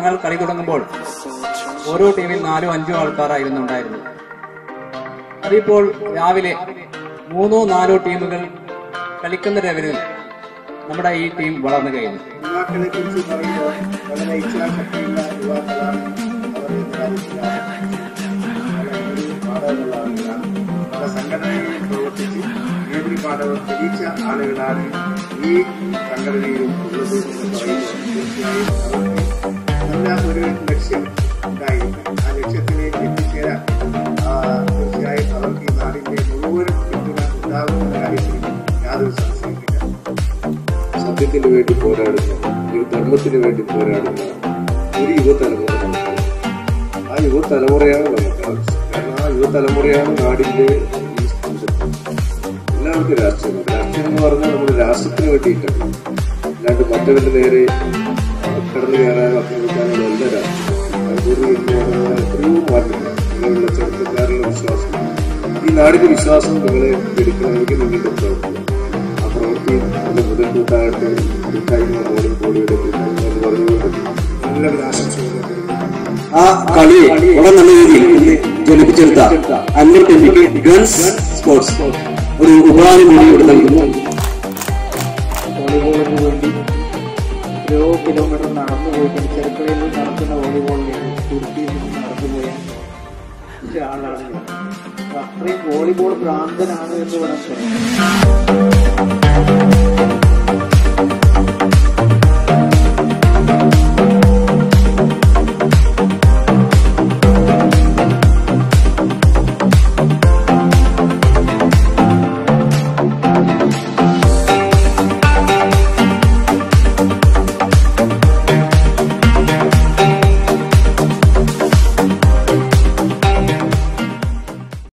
ഞങ്ങൾ കളി തുടങ്ങുമ്പോൾ ഓരോ ടീമിൽ നാലോ അഞ്ചോ ആൾക്കാരായിരുന്നു ഉണ്ടായിരുന്നത് അതിപ്പോൾ രാവിലെ മൂന്നോ നാലോ ടീമുകൾ കളിക്കുന്ന ലെവലിൽ നമ്മുടെ ഈ ടീം വളർന്നു കഴിഞ്ഞു യുവാക്കളെ കുറിച്ച് പറയുമ്പോൾ വളരെ ഇച്ഛാശക്തിയുള്ള യുവാക്കളാണ് അവർ എന്ന കാര്യത്തിലാണ് വളരെ ഒരു പാഠമുള്ള ആളുകളാണ് പല സംഘടനകളിൽ പ്രവർത്തിച്ച് നേതൃ പാഠവും തെളിയിച്ച ആളുകളാണ് ഈ സംഘടനയിലും ഉള്ളത് എന്ന് പറയുമ്പോൾ തീർച്ചയായും അവർക്ക് നല്ല ഒരു ലക്ഷ്യം ഉണ്ടായിരിക്കും ആ ലക്ഷ്യത്തിലേക്ക് എത്തിച്ചേരാൻ ആ, തീർച്ചയായും അവർക്ക് ഈ നാടിന്റെ മുഴുവൻ പിന്തുണ ഉണ്ടാകുമെന്ന കാര്യത്തിൽ യാതൊരു സംശയമില്ല സത്യത്തിന് വേണ്ടി പോരാടുന്ന ഒരു ധർമ്മത്തിന് വേണ്ടി പോരാടുന്ന ഒരു യുവതലമുറ നമുക്കുണ്ട് ആ യുവതലമുറയാണ് നമുക്ക് ആവശ്യം കാരണം ആ യുവതലമുറയാണ് നാടിന്റെ ഈ സംരക്ഷണം എല്ലാവർക്കും രാഷ്ട്രീയമാണ് രാഷ്ട്രീയം എന്ന് പറഞ്ഞാൽ നമ്മുടെ രാഷ്ട്രത്തിന് വേണ്ടിയിട്ടാണ് അല്ലാണ്ട് മറ്റവരുടെ നേരെ കടന്നു കയറാനോ ആക്രമിക്കാനോ അല്ല രാഷ്ട്രീയം അതുകൊണ്ട് എന്ന് പറഞ്ഞാൽ എത്രയോ മാറ്റങ്ങൾ നിങ്ങളുള്ള ചെറുപ്പക്കാരുടെ വിശ്വാസം ഈ നാടിന്റെ വിശ്വാസം നിങ്ങളെ എടുക്കണമെങ്കിൽ നിങ്ങളുടെ പ്രവർത്തനം ആ പ്രവൃത്തി അതിന്റെ മുതൽക്കൂട്ടാകട്ടെ കൂട്ടായ്മ മോർണിംഗ് ബോഡിയുടെ കൂട്ടായ്മ എന്ന് പറഞ്ഞുകൊണ്ട് എല്ലാവിധ ആശംസകളും ആ കളിയെ വളരെ നല്ല രീതിയിൽ ഇന്ന് ജ്വലിപ്പിച്ചെടുത്ത അൻവർ ടെമ്പിക്ക് ഗൺസ് സ്പോർട്സ് ഒരു ഉപഹാരം കൂടി ഇവിടെ നൽകുന്നു വോളിബോളിന് വേണ്ടി എത്രയോ കിലോമീറ്റർ നടന്നു പോയിട്ട് ചെറുക്കളയിൽ നിന്ന് നടക്കുന്ന വോളിബോളിലേക്ക് തുർക്കിയിൽ നിന്ന് നടന്നുപോയ ഒരാളാണ് ഞാൻ. അപ്പൊ അത്രയും വോളിബോൾ ഭ്രാന്തനാണ് എന്ന് വേണം പറയാൻ